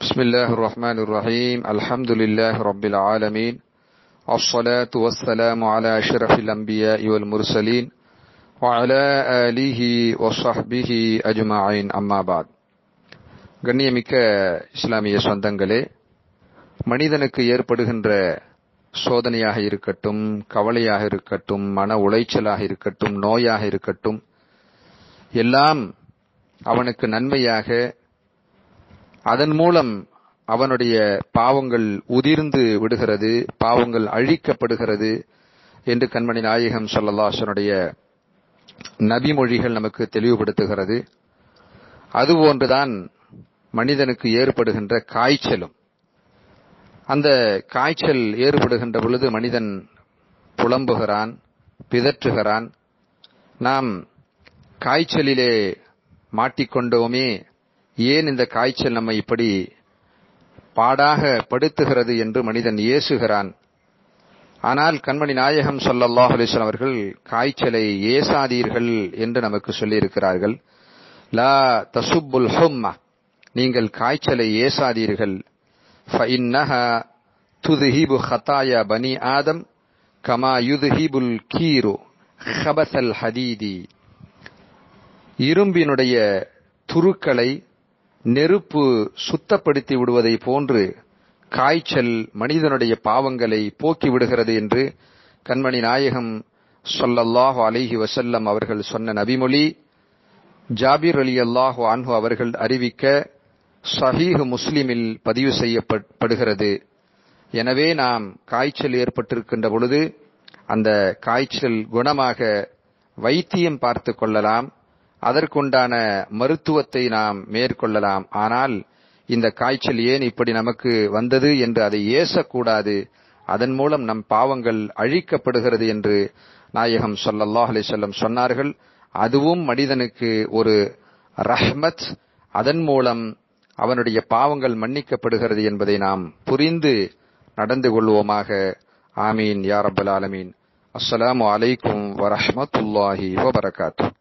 بسم الله الرحمن الرحيم الحمد لله رب العالمين الصلاة والسلام على أشرف الأنبياء والمرسلين وعلى آله وصحبه أجمعين أما بعد கண்ணியமிக்க இஸ்லாமிய சொந்தங்களே மனிதனுக்கு ஏற்படுகின்ற சோதனையாக இருக்கட்டும் கவலையாக இருக்கட்டும் மன உளைச்சலாக இருக்கட்டும் நோயாக இருக்கட்டும் எல்லாம் அவனுக்கு நன்மையாக அதன் மூலம் அவனுடைய பாவங்கள் உதிர்ந்து விடுகிறது பாவங்கள் அழிக்கப்படுகிறது என்று கண்மணி நாயகம் சொல்லல்லாசனுடைய நபிமொழிகள் நமக்கு தெளிவுபடுத்துகிறது அதுபோன்றுதான் மனிதனுக்கு ஏற்படுகின்ற காய்ச்சலும் அந்த காய்ச்சல் ஏற்படுகின்ற பொழுது மனிதன் புலம்புகிறான் பிதற்றுகிறான் நாம் காய்ச்சலிலே மாட்டிக்கொண்டோமே ஏன் இந்த காய்ச்சல் நம்மை இப்படி பாடாக படுத்துகிறது என்று மனிதன் ஏசுகிறான் ஆனால் கண்மணி நாயகம் சொல்லல்லாஹ் அலிஸ்லாம் அவர்கள் காய்ச்சலை ஏசாதீர்கள் என்று நமக்கு சொல்லியிருக்கிறார்கள் லா தசுப்புல் ஹும்மா நீங்கள் காய்ச்சலை ஏசாதீர்கள் ஃபஇன்னஹா துதுஹிபு ஹதாயா பனி ஆதம் கமா யுதுஹிபுல் கீரு ஹபசல் ஹதீதி இரும்பினுடைய துருக்களை நெருப்பு சுத்தப்படுத்தி விடுவதை போன்று காய்ச்சல் மனிதனுடைய பாவங்களை போக்கி விடுகிறது என்று கண்மணி நாயகம் சொல்லல்லாஹு அலிஹி வசல்லம் அவர்கள் சொன்ன நபிமொழி ஜாபீர் அலி அல்லாஹு அன்ஹு அவர்கள் அறிவிக்க சஹீஹ் முஸ்லிமில் பதிவு செய்யப்படுகிறது எனவே நாம் காய்ச்சல் ஏற்பட்டிருக்கின்ற பொழுது அந்த காய்ச்சல் குணமாக வைத்தியம் பார்த்து கொள்ளலாம் அதற்குண்டான மருத்துவத்தை நாம் மேற்கொள்ளலாம் ஆனால் இந்த காய்ச்சல் ஏன் இப்படி நமக்கு வந்தது என்று அதை ஏசக்கூடாது அதன் மூலம் நம் பாவங்கள் அழிக்கப்படுகிறது என்று நாயகம் சொல்லல்லாஹ் அலிசல்லம் சொன்னார்கள் அதுவும் மனிதனுக்கு ஒரு ரஹ்மத் அதன் மூலம் அவனுடைய பாவங்கள் மன்னிக்கப்படுகிறது என்பதை நாம் புரிந்து நடந்து கொள்வோமாக ஆமீன் யா ரப்பல் ஆலமீன் அஸ்ஸலாமு அலைக்கும் வரஹமத்துல்லாஹி வபரகாத்து